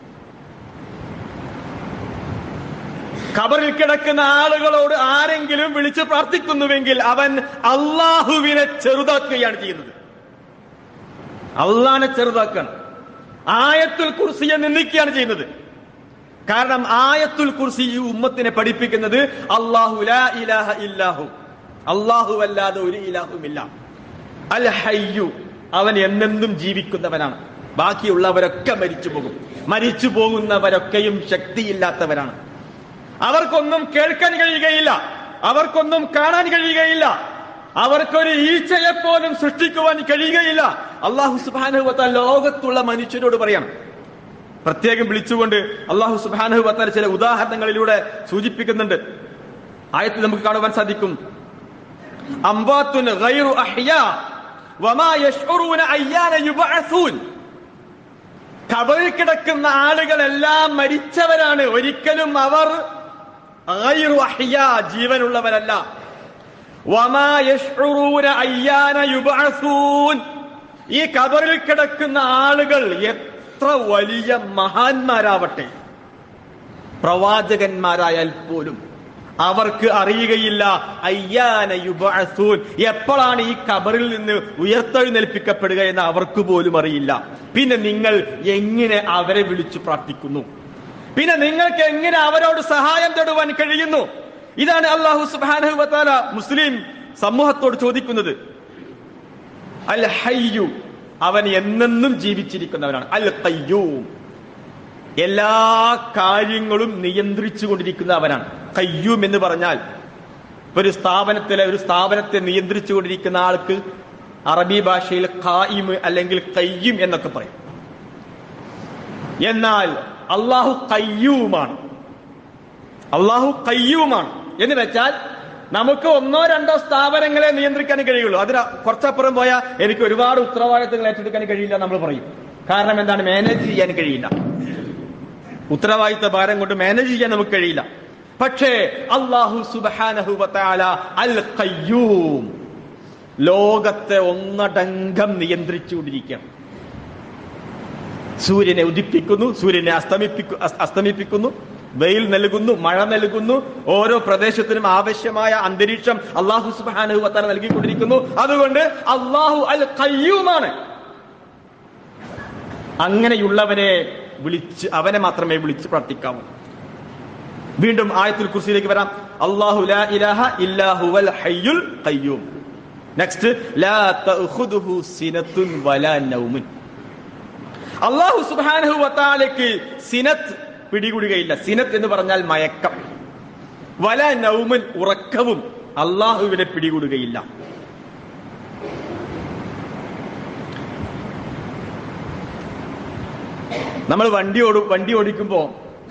ഖബറിൽ കിടക്കുന്ന ആളുകളോട് ആരെങ്കിലും വിളിച്ച് പ്രാർത്ഥിക്കുന്നുവെങ്കിൽ അവൻ അള്ളാഹുവിനെ ചെറുതാക്കുകയാണ് ചെയ്യുന്നത് അള്ളാനെ ചെറുതാക്കണം ആയത്തുൽ കുർസിയെ നിന്ദിക്കുകയാണ് ചെയ്യുന്നത് കാരണം ആയത്തുൽ കുർസി ഈ ഉമ്മത്തിനെ പഠിപ്പിക്കുന്നത് അള്ളാഹു ലാ ഇലാഹ ഇല്ലാഹു അള്ളാഹു അല്ലാതെ ഒരു ഇലാഹുമില്ല അൽ ഹയ്യു അവൻ എന്നെന്നും ജീവിക്കുന്നവനാണ് ബാക്കിയുള്ളവരൊക്കെ മരിച്ചു പോകും മരിച്ചു പോകുന്നവരൊക്കെയും ശക്തിയില്ലാത്തവരാണ് അവർക്കൊന്നും കേൾക്കാൻ കഴിയുകയില്ല അവർക്കൊന്നും കാണാൻ കഴിയുകയില്ല അവർക്കൊരു ഈച്ചയെ പോലും സൃഷ്ടിക്കുവാൻ കഴിയുകയില്ല അള്ളാഹു സുബാനുവത്ത ലോകത്തുള്ള മനുഷ്യരോട് പറയാം പ്രത്യേകം വിളിച്ചുകൊണ്ട് അള്ളാഹു സുബാനഹു വത്താൽ ചില ഉദാഹരണങ്ങളിലൂടെ സൂചിപ്പിക്കുന്നുണ്ട് ആയത്തിൽ നമുക്ക് കാണുവാൻ സാധിക്കും അംവാത്തുൻ ഗൈറു അഹ്യാ വമാ യശ്ഉറൂന അയ്യാന യുബഅസൂൻ കബറിൽ കിടക്കുന്ന ആളുകളെല്ലാം മരിച്ചവരാണ് ഒരിക്കലും അവർ ഗൈറു അഹ്യാ ജീവനുള്ളവരല്ല വമാ യശ്ഉറൂന അയ്യാന യുബഅസൂൻ ഈ കബറിൽ കിടക്കുന്ന ആളുകൾ എത്ര വലിയ മഹാന്മാരാവട്ടെ പ്രവാചകന്മാരായാൽ പോലും അവർക്ക് അറിയുകയില്ല അയ്യാന യുബഅസൂൻ എപ്പോഴാണ് ഈ കബറിൽ നിന്ന് ഉയർത്തെഴുന്നേൽപ്പിക്കപ്പെടുക എന്ന് അവർക്ക് പോലും അറിയില്ല പിന്നെ നിങ്ങൾ എങ്ങനെ അവരെ വിളിച്ചു പ്രാർത്ഥിക്കുന്നു പിന്നെ നിങ്ങൾക്ക് എങ്ങനെ അവരോട് സഹായം തേടുവാൻ കഴിയുന്നു ഇതാണ് അള്ളാഹു സുബ്ഹാനഹു വതആല മുസ്ലിം സമൂഹത്തോട് ചോദിക്കുന്നത് അൽ ഹയ്യു അവൻ എന്നെന്നും ജീവിച്ചിരിക്കുന്നവനാണ് അൽ ഖയ്യൂം എല്ലാ കാര്യങ്ങളും നിയന്ത്രിച്ചു കൊണ്ടിരിക്കുന്ന അവനാണ് കയ്യൂം എന്ന് പറഞ്ഞാൽ ഇപ്പൊ ഒരു സ്ഥാപനത്തിലെ ഒരു സ്ഥാപനത്തെ നിയന്ത്രിച്ചു കൊണ്ടിരിക്കുന്ന ആൾക്ക് അറബി ഭാഷയിൽ ഖായിം അല്ലെങ്കിൽ കയ്യും എന്നൊക്കെ പറയും എന്നാൽ അള്ളാഹു കയ്യൂമാണ് അള്ളാഹു കയ്യൂമാണ് എന്ന് വെച്ചാൽ നമുക്ക് ഒന്നോ രണ്ടോ സ്ഥാപനങ്ങളെ നിയന്ത്രിക്കാൻ കഴിയുള്ളൂ അതിന് കുറച്ചപ്പുറം പോയാൽ എനിക്ക് ഒരുപാട് ഉത്തരവാദിത്തങ്ങൾ ഏറ്റെടുക്കാൻ കഴിയില്ല നമ്മൾ പറയും കാരണം എന്താണ് മാനേജ് ചെയ്യാൻ കഴിയില്ല ഉത്തരവാദിത്ത ഭാരം കൊണ്ട് മാനേജ് ചെയ്യാൻ നമുക്ക് കഴിയില്ല പക്ഷേ അള്ളാഹു സുബാനഹു അൽ ഖയ്യൂം ലോകത്തെ ഒന്നടങ്കം നിയന്ത്രിച്ചുകൊണ്ടിരിക്കുകയാണ് സൂര്യനെ ഉദിപ്പിക്കുന്നു സൂര്യനെ അസ്തമിപ്പിക്കു അസ്- അസ്തമിപ്പിക്കുന്നു വെയിൽ നൽകുന്നു മഴ നൽകുന്നു ഓരോ പ്രദേശത്തിനും ആവശ്യമായ അന്തരീക്ഷം അള്ളാഹു സുബാനഹു വത്താല നൽകിക്കൊണ്ടിരിക്കുന്നു അതുകൊണ്ട് അള്ളാഹു അൽ ഖയ്യൂമാണ് അങ്ങനെയുള്ളവനെ വിളിച്ച് അവനെ മാത്രമേ വിളിച്ച് പ്രാർത്ഥിക്കാവൂ വീണ്ടും ആയത്തുൽ കുർസിയിലേക്ക് വരാം അല്ലാഹു ലാ ഇലാഹ ഇല്ലാ ഹുവൽ ഹയ്യുൽ ഖയ്യൂം നെക്സ്റ്റ് ലാ തഅഖുദുഹു സിനത്തുൻ വലാ നൗമുൻ അല്ലാഹു സുബ്ഹാനഹു വതആലയ്ക്ക് സിനത്ത് പിടികൂടുകയില്ല സിനത്ത് എന്ന് പറഞ്ഞാൽ മയക്കം വല നൗമൻ ഉറക്കവും അള്ളാഹുവിനെ പിടികൂടുകയില്ല നമ്മൾ വണ്ടി ഓടും വണ്ടി ഓടിക്കുമ്പോ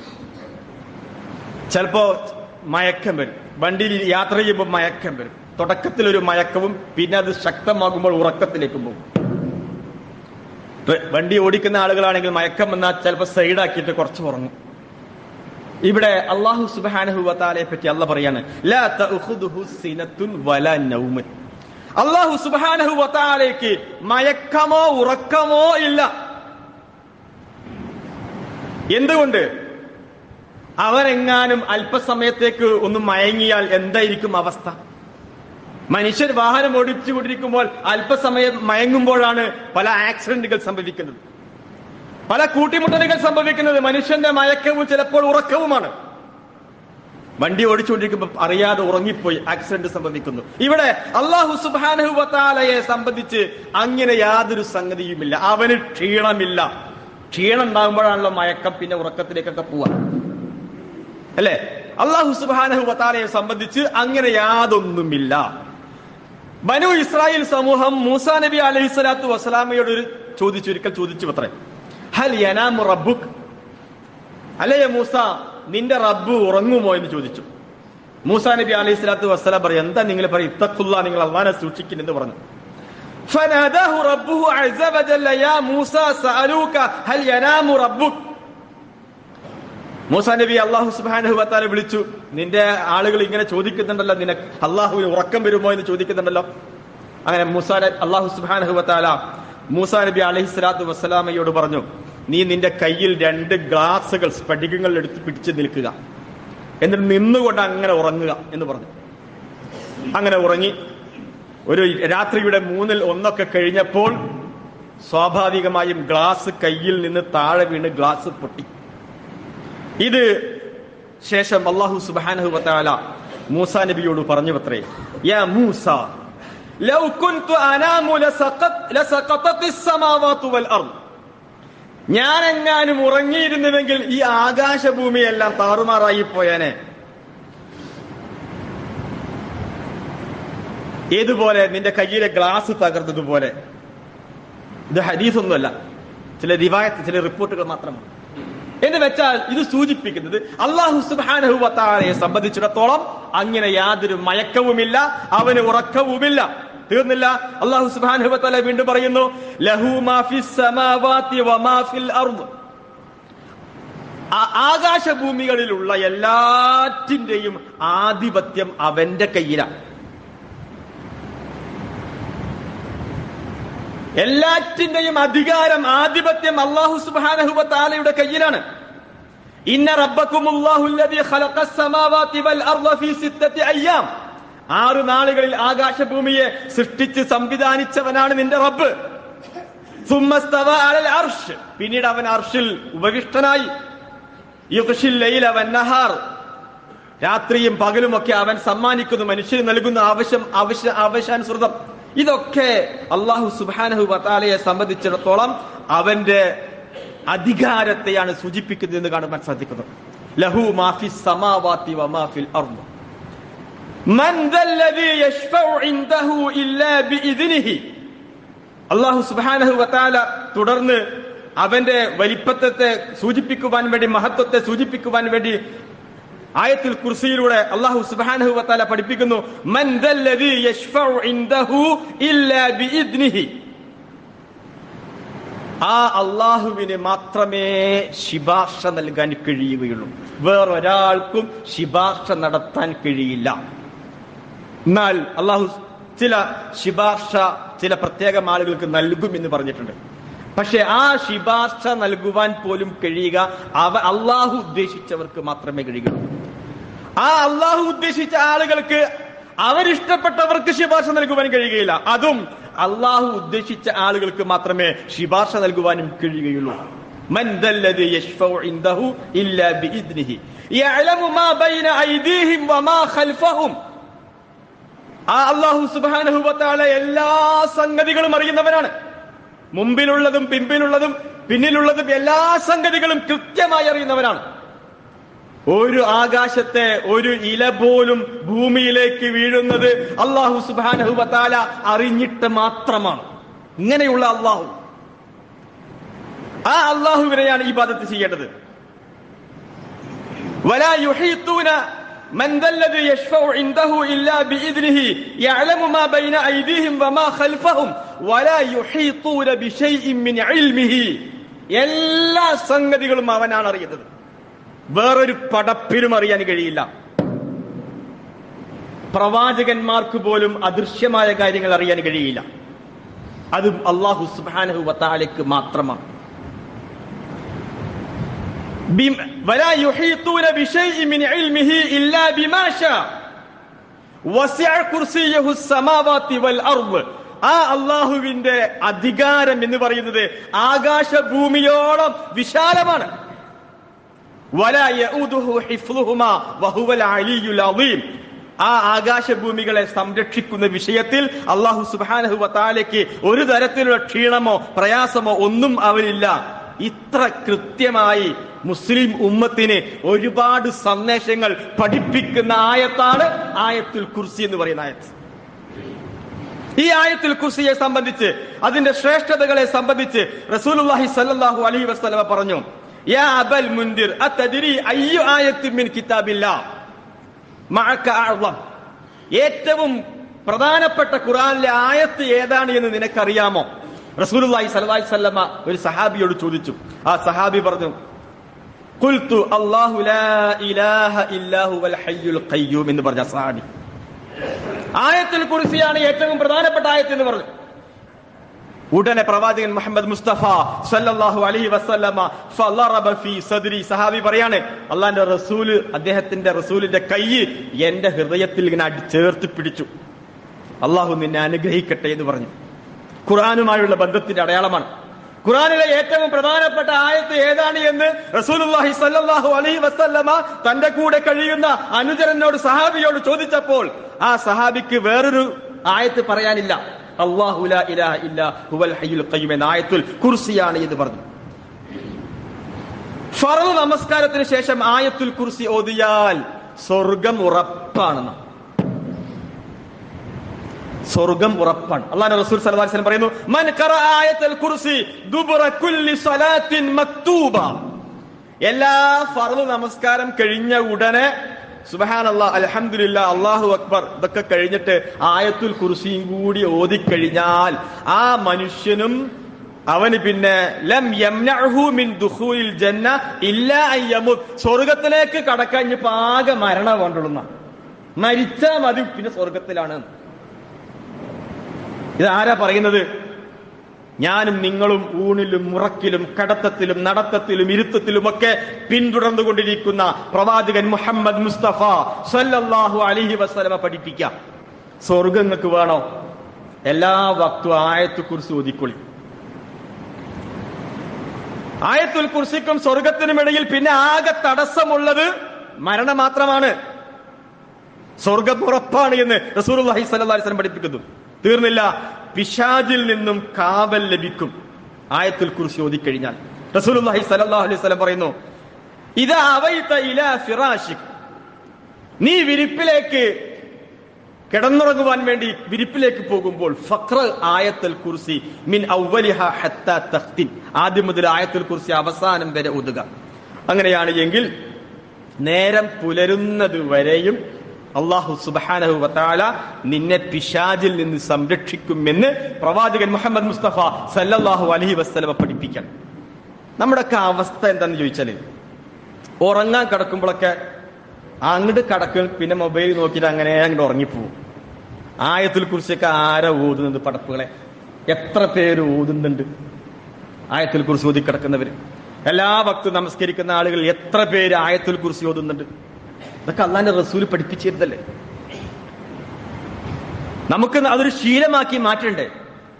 ചിലപ്പോ മയക്കം വരും വണ്ടിയിൽ യാത്ര ചെയ്യുമ്പോൾ മയക്കം വരും തുടക്കത്തിൽ ഒരു മയക്കവും പിന്നെ അത് ശക്തമാകുമ്പോൾ ഉറക്കത്തിലേക്കും പോകും വണ്ടി ഓടിക്കുന്ന ആളുകളാണെങ്കിൽ മയക്കം വന്നാൽ ചിലപ്പോൾ സൈഡാക്കിയിട്ട് കുറച്ച് ഉറങ്ങും ഇവിടെ അള്ളാഹു സുബാനഹു വത്താലയെ പറ്റി അല്ല പറയാണ് ലാ തഅഖുദുഹു സിനത്തുൻ വലാ നൗമുൻ അള്ളാഹു സുബാനഹു വത്താലേക്ക് മയക്കമോ ഉറക്കമോ ഇല്ല എന്തുകൊണ്ട് അവരെങ്ങാനും അല്പസമയത്തേക്ക് ഒന്ന് മയങ്ങിയാൽ എന്തായിരിക്കും അവസ്ഥ മനുഷ്യർ വാഹനം ഓടിച്ചുകൊണ്ടിരിക്കുമ്പോൾ അല്പസമയം മയങ്ങുമ്പോഴാണ് പല ആക്സിഡന്റുകൾ സംഭവിക്കുന്നത് പല കൂട്ടിമുട്ടലുകൾ സംഭവിക്കുന്നത് മനുഷ്യന്റെ മയക്കവും ചിലപ്പോൾ ഉറക്കവുമാണ് വണ്ടി ഓടിച്ചുകൊണ്ടിരിക്കുമ്പോൾ അറിയാതെ ഉറങ്ങിപ്പോയി ആക്സിഡന്റ് സംഭവിക്കുന്നു ഇവിടെ അള്ളാഹു സുബാനഹു വത്താലയെ സംബന്ധിച്ച് അങ്ങനെ യാതൊരു സംഗതിയുമില്ല അവന് ക്ഷീണമില്ല ക്ഷീണം ഉണ്ടാകുമ്പോഴാണല്ലോ മയക്കം പിന്നെ ഉറക്കത്തിലേക്കൊക്കെ പോവാ അല്ലെ അള്ളാഹു സുബാനഹു വത്താലയെ സംബന്ധിച്ച് അങ്ങനെ യാതൊന്നുമില്ല ബനു ഇസ്രായേൽ സമൂഹം മൂസാ നബി അലൈഹി സ്വലാത്തു വസ്സലാമയോട് ഒരു ചോദിച്ചു ഒരിക്കൽ ചോദിച്ചു അത്രേ ഹൽ യനാമു റബ്ബുക് അല്ലേ മൂസ നിന്റെ റബ്ബ് ഉറങ്ങുമോ എന്ന് ചോദിച്ചു മൂസാ നബി അലൈഹി സ്വലാത്തു വസ്സലാം പറയും എന്താ നിങ്ങൾ പറയും ഇത്തക്കുള്ള നിങ്ങൾ അള്ളാനെ സൂക്ഷിക്കുന്നെന്ന് പറഞ്ഞു فناداه ربه عز وجل يا موسى سألوك هل ينام ربك മൂസാ നബി അള്ളാഹു സുബാനഹു വത്താലെ വിളിച്ചു നിന്റെ ആളുകൾ ഇങ്ങനെ ചോദിക്കുന്നുണ്ടല്ലോ നിനക്ക് അള്ളാഹുവിന് ഉറക്കം വരുമോ എന്ന് ചോദിക്കുന്നുണ്ടല്ലോ അങ്ങനെ മൂസാ അള്ളാഹു സുബാനഹു വത്താല മൂസാ നബി അലഹി സ്വലാത്തു വസ്സലാമയോട് പറഞ്ഞു നീ നിന്റെ കയ്യിൽ രണ്ട് ഗ്ലാസുകൾ സ്ഫടികങ്ങൾ എടുത്ത് പിടിച്ച് നിൽക്കുക എന്നിട്ട് നിന്നുകൊണ്ട് അങ്ങനെ ഉറങ്ങുക എന്ന് പറഞ്ഞു അങ്ങനെ ഉറങ്ങി ഒരു രാത്രിയുടെ മൂന്നിൽ ഒന്നൊക്കെ കഴിഞ്ഞപ്പോൾ സ്വാഭാവികമായും ഗ്ലാസ് കയ്യിൽ നിന്ന് താഴെ വീണ് ഗ്ലാസ് പൊട്ടി ഇത് ശേഷം അള്ളാഹു സുബാനഹു വത്താല മൂസ നബിയോട് പറഞ്ഞു പത്രേ യാ മൂസ ലൗ കുൻതു അനാമു ലസഖത് ലസഖതത് السماوات والارض ഞാൻ എങ്ങാനും ഉറങ്ങിയിരുന്നുവെങ്കിൽ ഈ ആകാശഭൂമിയെല്ലാം താറുമാറായി പോയേനെ ഏതുപോലെ നിന്റെ കയ്യിലെ ഗ്ലാസ് തകർന്നതുപോലെ ഇത് ഹദീസൊന്നുമല്ല ചില റിവായത്ത് ചില റിപ്പോർട്ടുകൾ മാത്രമാണ് എന്ന് വെച്ചാൽ ഇത് സൂചിപ്പിക്കുന്നത് അള്ളാഹു സുബാനഹു വത്താലയെ സംബന്ധിച്ചിടത്തോളം അങ്ങനെ യാതൊരു മയക്കവുമില്ല അവന് ഉറക്കവുമില്ല തീർന്നില്ല അള്ളാഹു സുബാനഹു വത്താല വീണ്ടും പറയുന്നു ലഹു മാഫിസ് സമാവാതി വമാഫിൽ അർദ് ആകാശഭൂമികളിലുള്ള എല്ലാറ്റിന്റെയും ആധിപത്യം അവന്റെ കയ്യിലാണ് എല്ലാറ്റിന്റെയും അധികാരം ആധിപത്യം അള്ളാഹു സുബാനഹുബ താലയുടെ കയ്യിലാണ് ഇന്ന റബ്ബക്കുമുല്ലാഹുല്ലദീ ഖലഖസ് സമാവാതി വൽ അർള ഫീ സിത്തത്തി അയ്യാം ആറ് നാളുകളിൽ ആകാശഭൂമിയെ സൃഷ്ടിച്ച് സംവിധാനിച്ചവനാണ് നിന്റെ റബ്ബ് സുമ്മസ്തവ അലൽ അർഷ് പിന്നീട് അവൻ അർഷിൽ ഉപവിഷ്ടനായി യുഗ്ഷിൽ ലൈല വന്നഹാർ രാത്രിയും പകലുമൊക്കെ അവൻ സമ്മാനിക്കുന്നു മനുഷ്യന് നൽകുന്ന ആവശ്യം ആവശ്യ ആവശ്യാനുസൃതം ഇതൊക്കെ അള്ളാഹു സുബാനഹു വത്താലയെ സംബന്ധിച്ചിടത്തോളം അവന്റെ അധികാരത്തെയാണ് സൂചിപ്പിക്കുന്നത് എന്ന് കാണുവാൻ സാധിക്കുന്നത് ലഹു മാഫി സമാവാത്തി വമാഫിൽ അർദ് من ذا الذي يشفع عنده إلا بإذنه അള്ളാഹു സുബാനഹു വത്താല തുടർന്ന് അവന്റെ വലിപ്പത്തെ സൂചിപ്പിക്കുവാൻ വേണ്ടി മഹത്വത്തെ സൂചിപ്പിക്കുവാൻ വേണ്ടി ആയത്തിൽ കുർസിയിലൂടെ അള്ളാഹു സുബാനഹു വത്താല പഠിപ്പിക്കുന്നു മൻ ദല്ലദീ യശ്ഫഉ ഇൻദഹു ഇല്ലാ ബിഇദ്നിഹി ആ അള്ളാഹുവിന് മാത്രമേ ശിപാർശ നൽകാൻ കഴിയുകയുള്ളൂ വേറൊരാൾക്കും ശിപാർശ നടത്താൻ കഴിയില്ല എന്നാൽ അള്ളാഹു ചില ശിപാർശ ചില പ്രത്യേക ആളുകൾക്ക് നൽകും എന്ന് പറഞ്ഞിട്ടുണ്ട് പക്ഷെ ആ ശിപാർശ നൽകുവാൻ പോലും കഴിയുക അവ അള്ളാഹു ഉദ്ദേശിച്ചവർക്ക് മാത്രമേ കഴിയുള്ളൂ ആ അള്ളാഹു ഉദ്ദേശിച്ച ആളുകൾക്ക് അവരിഷ്ടപ്പെട്ടവർക്ക് ശിപാർശ നൽകുവാൻ കഴിയുകയില്ല അതും അള്ളാഹു ഉദ്ദേശിച്ച ആളുകൾക്ക് മാത്രമേ ശിപാർശ നൽകുവാനും കഴിയുകയുള്ളൂ من ذا الذي يشفع عنده إلا بإذنه يعلم ما بين أيديهم وما خلفهم ആ അള്ളാഹു സുബാനഹുബത്താളെ എല്ലാ സംഗതികളും അറിയുന്നവനാണ് മുമ്പിലുള്ളതും പിമ്പിലുള്ളതും പിന്നിലുള്ളതും എല്ലാ സംഗതികളും കൃത്യമായി അറിയുന്നവനാണ് ഒരു ആകാശത്തെ ഒരു ഇല പോലും ഭൂമിയിലേക്ക് വീഴുന്നത് അള്ളാഹു സുബാനഹുബത്താല അറിഞ്ഞിട്ട് മാത്രമാണ് ഇങ്ങനെയുള്ള അള്ളാഹു ആ അള്ളാഹുവിനെയാണ് ഈ പദത്ത് ചെയ്യേണ്ടത് ولا يحيطون من ذا الذي يشفع عنده إلا بإذنه يعلم ما بين أيديهم وما خلفهم ولا يحيطون بشيء من علمه എല്ലാ സംഗതികളും അവനാണ് അറിയുന്നത് വേറൊരു പടപ്പിലും അറിയാൻ കഴിയില്ല പ്രവാചകന്മാർക്ക് പോലും അദൃശ്യമായ കാര്യങ്ങൾ അറിയാൻ കഴിയില്ല അതും അള്ളാഹു സുബാനഹു വത്താലയ്ക്ക് മാത്രമാണ് بم- ولا يحيطون بشيء من علمه إلا بما شاء وسع كرسيه السماوات والأرض ആ അള്ളാഹുവിന്റെ അധികാരം എന്ന് പറയുന്നത് ആകാശ ഭൂമിയോളം വിശാലമാണ് വലാ യഊദുഹു ഹിഫ്ളുഹുമാ വഹുവൽ അലിയുൽ അളീം ആ ആകാശഭൂമികളെ സംരക്ഷിക്കുന്ന വിഷയത്തിൽ അള്ളാഹു സുബ്ഹാനഹു വതാലയ്ക്ക് ഒരു തരത്തിലുള്ള ക്ഷീണമോ പ്രയാസമോ ഒന്നും അവനില്ല ഇത്ര കൃത്യമായി മുസ്ലിം ഉമ്മത്തിന് ഒരുപാട് സന്ദേശങ്ങൾ പഠിപ്പിക്കുന്ന ആയത്താണ് ആയത്തുൽ കുർസി എന്ന് പറയുന്ന ആയത്ത് ഈ ആയത്തുൽ കുർസിയെ സംബന്ധിച്ച് അതിന്റെ ശ്രേഷ്ഠതകളെ സംബന്ധിച്ച് റസൂലുള്ളാഹി സല്ലല്ലാഹു അലൈഹി വസല്ലമ പറഞ്ഞു യാ അബൽ മുൻദിർ അതദ്രി അയ്യു ആയത്തിൻ മിൻ കിതാബില്ലാഹ് മഅക അഅ്ളം ഏറ്റവും പ്രധാനപ്പെട്ട ഖുർആനിലെ ആയത്ത് ഏതാണ് എന്ന് നിനക്കറിയാമോ റസൂലുള്ളാഹി സ്വല്ലല്ലാഹി അലൈഹി വസല്ലമ ഒരു സഹാബിയോട് ചോദിച്ചു ആ സഹാബി പറഞ്ഞു ഖുൽതു അല്ലാഹു ലാ ഇലാഹ ഇല്ലാ ഹുവൽ ഹയ്യുൽ ഖയ്യൂം എന്ന് പറഞ്ഞ സഹാബി ആയത്തുൽ കുർസിയാണ് ഏറ്റവും പ്രധാനപ്പെട്ട ആയത്ത് എന്ന് പറഞ്ഞു ഉടനെ പ്രവാചകൻ മുഹമ്മദ് മുസ്തഫ സല്ലല്ലാഹു അലൈഹി വസല്ലമ ഫളറബ ഫീ സദ്രി സഹാബി പറയാണ് അള്ളാന്റെ റസൂല് അദ്ദേഹത്തിന്റെ റസൂലിന്റെ കൈ എന്റെ ഹൃദയത്തിൽ ഇങ്ങനെ അടി ചേർത്ത് പിടിച്ചു അള്ളാഹു നിന്നെ അനുഗ്രഹിക്കട്ടെ എന്ന് പറഞ്ഞു ഖുർആനുമായുള്ള ബന്ധത്തിന്റെ അടയാളമാണ് ഖുർആനിലെ ഏറ്റവും പ്രധാനപ്പെട്ട ആയത്ത് ഏതാണ് എന്ന് റസൂലുള്ളാഹി സല്ലല്ലാഹു അലൈഹി വസല്ലമ തന്റെ കൂടെ കഴിയുന്ന അനുചരനോട് സഹാബിയോട് ചോദിച്ചപ്പോൾ ആ സഹാബിക്ക് വേറൊരു ആയത്ത് പറയാനില്ല അല്ലാഹു ലാ ഇലാഹ ഇല്ലാ ഹുവൽ ഹയ്യുൽ ഖയ്യൂം എന്ന ആയത്തുൽ കുർസിയാണ് എന്ന് പറഞ്ഞു ഫറു നമസ്കാരത്തിന് ശേഷം ആയത്തുൽ കുർസി ഓതിയാൽ സ്വർഗം ഉറപ്പാണെന്ന് സ്വർഗം ഉറപ്പാണ് അള്ളാഹു റസൂൽ സല്ലല്ലാഹു അലൈഹി വസല്ലം പറയുന്നു മൻ ഖറഅ ആയത്തുൽ കുർസി ദുബറ കുല്ലി സ്വലാത്തിൻ മക്തൂബ എല്ലാ ഫർദ് നമസ്കാരം കഴിഞ്ഞ ഉടനെ സുബ്ഹാനല്ലാഹ് അൽഹംദുലില്ലാ അല്ലാഹു അക്ബർ ഇതൊക്കെ കഴിഞ്ഞിട്ട് ആയത്തുൽ കുർസിയും കൂടി ഓതിക്കഴിഞ്ഞാൽ ആ മനുഷ്യനും അവന് പിന്നെ ലം യംനഅഹു മിൻ ദുഖൂലിൽ ജന്ന ഇല്ലാ അൻ യമൂത്ത് സ്വർഗ്ഗത്തിലേക്ക് കടക്കാൻ ഇനിയിപ്പോ ആകെ മരണം വേണ്ടുള്ളൂ മരിച്ചാ മതി പിന്നെ സ്വർഗത്തിലാണ് ഇത് ആരാ പറയുന്നത് ഞാനും നിങ്ങളും ഊണിലും മുറക്കിലും കടത്തത്തിലും നടത്തത്തിലും ഇരുത്തത്തിലും ഒക്കെ പിന്തുടർന്നുകൊണ്ടിരിക്കുന്ന പ്രവാചകൻ മുഹമ്മദ് മുസ്തഫ സല്ലല്ലാഹു അലൈഹി വസല്ലമ പഠിപ്പിക്കാം സ്വർഗങ്ങൾക്ക് വേണോ എല്ലാ വക്തും ആയത്തു കുറിച്ച് ഒതിക്കൊള്ളി ആയത്തുൽ കുർസിക്കും സ്വർഗത്തിനുമിടയിൽ പിന്നെ ആകെ തടസ്സമുള്ളത് മരണം മാത്രമാണ് സ്വർഗം ഉറപ്പാണ് എന്ന് റസൂലുള്ളാഹി സ്വല്ലല്ലാഹി അലൈഹി വസല്ലം പഠിപ്പിക്കുന്നു തീർന്നില്ല പിശാജിൽ നിന്നും കാവൽ ലഭിക്കും ആയത്തുൽ കുർസി ഓതിക്കഴിഞ്ഞാൽ റസൂലുള്ളാഹി സ്വല്ലല്ലാഹു അലൈഹി വസല്ലം പറയുന്നു ഇതാ അവൈത ഇലാ ഫിറാഷിക് നീ വിരിപ്പിലേക്ക് കിടന്നുറങ്ങുവാൻ വേണ്ടി വിരിപ്പിലേക്ക് പോകുമ്പോൾ ഫഖ്ര ആയത്തുൽ കുർസി മിൻ ഔവലിഹ ഹത്താ തഖ്തിൻ ആദ്യം മുതൽ ആയത്തുൽ കുർസി അവസാനം വരെ ഓതുക അങ്ങനെയാണ് എങ്കിൽ നേരം പുലരുന്നത് വരെയും അള്ളാഹു സുബാനഹു വത്താല നിന്നെ പിശാജിൽ നിന്ന് സംരക്ഷിക്കുമെന്ന് പ്രവാചകൻ മുഹമ്മദ് മുസ്തഫ സല്ലല്ലാഹു അലഹി വസ്ലമ പഠിപ്പിക്കണം നമ്മുടെയൊക്കെ അവസ്ഥ എന്താന്ന് ചോദിച്ചാല് ഉറങ്ങാൻ കിടക്കുമ്പോഴൊക്കെ അങ്ങോട്ട് കിടക്കും പിന്നെ മൊബൈൽ നോക്കിയിട്ട് അങ്ങനെ അങ്ങോട്ട് ഉറങ്ങിപ്പോവും ആയത്തിൽ കുറിച്ചൊക്കെ ആരാ ഓതുന്നത് പടപ്പുകളെ എത്ര പേര് ഓതുന്നുണ്ട് ആയത്തിൽ കുറിച്ച് ഓതി കിടക്കുന്നവര് എല്ലാ ഭക്തും നമസ്കരിക്കുന്ന ആളുകൾ എത്ര പേര് ആയത്തിൽ കുറിച്ച് ഓതുന്നുണ്ട് ഇതൊക്കെ അള്ളാന്റെ റസൂല് പഠിപ്പിച്ചിരുന്നല്ലേ നമുക്ക് അതൊരു ശീലമാക്കി മാറ്റണ്ടേ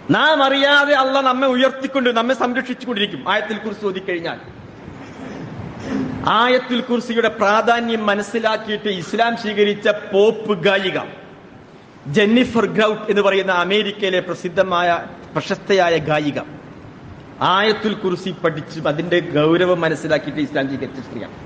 നാം അറിയാതെ അള്ള നമ്മെ ഉയർത്തിക്കൊണ്ട് നമ്മെ സംരക്ഷിച്ചുകൊണ്ടിരിക്കും ആയത്തിൽ കുറിച്ച് ഓതിക്കഴിഞ്ഞാൽ ആയത്തുൽ കുർസിയുടെ പ്രാധാന്യം മനസ്സിലാക്കിയിട്ട് ഇസ്ലാം സ്വീകരിച്ച പോപ്പ് ഗായിക ജെന്നിഫർ ഗ്രൗട്ട് എന്ന് പറയുന്ന അമേരിക്കയിലെ പ്രസിദ്ധമായ പ്രശസ്തയായ ഗായിക ആയത്തുൽ കുർസി പഠിച്ച് അതിന്റെ ഗൗരവം മനസ്സിലാക്കിയിട്ട് ഇസ്ലാം സ്വീകരിച്ച സ്ത്രീയാണ്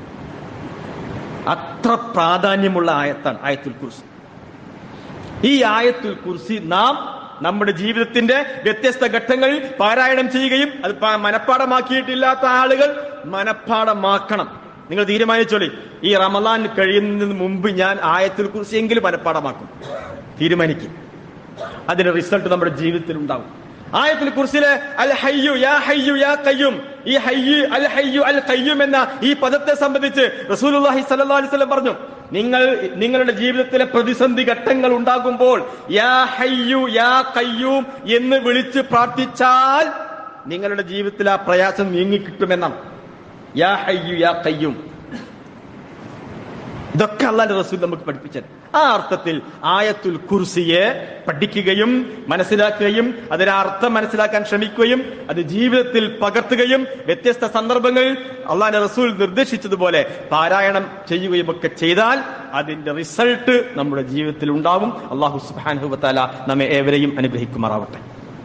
അത്ര പ്രാധാന്യമുള്ള ആയത്താണ് ആയത്തുൽ കുർസി ഈ ആയത്തുൽ കുർസി നാം നമ്മുടെ ജീവിതത്തിന്റെ വ്യത്യസ്ത ഘട്ടങ്ങളിൽ പാരായണം ചെയ്യുകയും അത് പ- മനഃപ്പാടമാക്കിയിട്ടില്ലാത്ത ആളുകൾ മനഃപ്പാടമാക്കണം നിങ്ങൾ തീരുമാനിച്ചോളി ഈ റമദാൻ കഴിയുന്നതിന് മുമ്പ് ഞാൻ ആയത്തുൽ കുറിച്ച് എങ്കിലും മനഃപ്പാടമാക്കും തീരുമാനിക്കും അതിന്റെ റിസൾട്ട് നമ്മുടെ ജീവിതത്തിൽ ഉണ്ടാവും ആയത്തുൽ കുർസിലെ അൽ ഹയ്യു യാ ഹയ്യു യാ കയ്യും ഈ ഹയ്യു അൽ ഹയ്യു അൽ കയ്യും എന്ന ഈ പദത്തെ സംബന്ധിച്ച് റസൂലുള്ളാഹി സ്വല്ലല്ലാഹു അലൈഹി വസല്ലം പറഞ്ഞു നിങ്ങൾ നിങ്ങളുടെ ജീവിതത്തിലെ പ്രതിസന്ധി ഘട്ടങ്ങൾ ഉണ്ടാകുമ്പോൾ യാ ഹയ്യു യാ കയ്യൂം എന്ന് വിളിച്ച് പ്രാർത്ഥിച്ചാൽ നിങ്ങളുടെ ജീവിതത്തിൽ ആ പ്രയാസം നീങ്ങിക്കിട്ടുമെന്നാണ് യാ ഹയ്യു യാ കയ്യൂം ഇതൊക്കെ അള്ളാന്റെ റസൂൽ നമുക്ക് പഠിപ്പിച്ചത് ആ അർത്ഥത്തിൽ ആയത്തുൽ കുർസിയെ പഠിക്കുകയും മനസ്സിലാക്കുകയും അതിന്റെ അർത്ഥം മനസ്സിലാക്കാൻ ശ്രമിക്കുകയും അത് ജീവിതത്തിൽ പകർത്തുകയും വ്യത്യസ്ത സന്ദർഭങ്ങളിൽ അള്ളാന്റെ റസൂൽ നിർദ്ദേശിച്ചതുപോലെ പാരായണം ചെയ്യുകയും ഒക്കെ ചെയ്താൽ അതിന്റെ റിസൾട്ട് നമ്മുടെ ജീവിതത്തിൽ ഉണ്ടാവും അള്ളാഹു സുബാനുഹുബത്താല നമ്മെ ഏവരെയും അനുഗ്രഹിക്കുമാറാവട്ടെ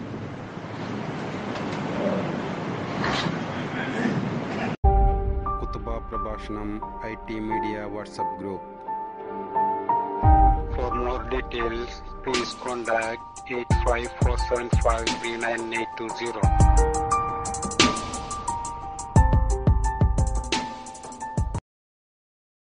കുത്തുബ പ്രഭാഷണം I T media WhatsApp group For more details, please contact 854753980.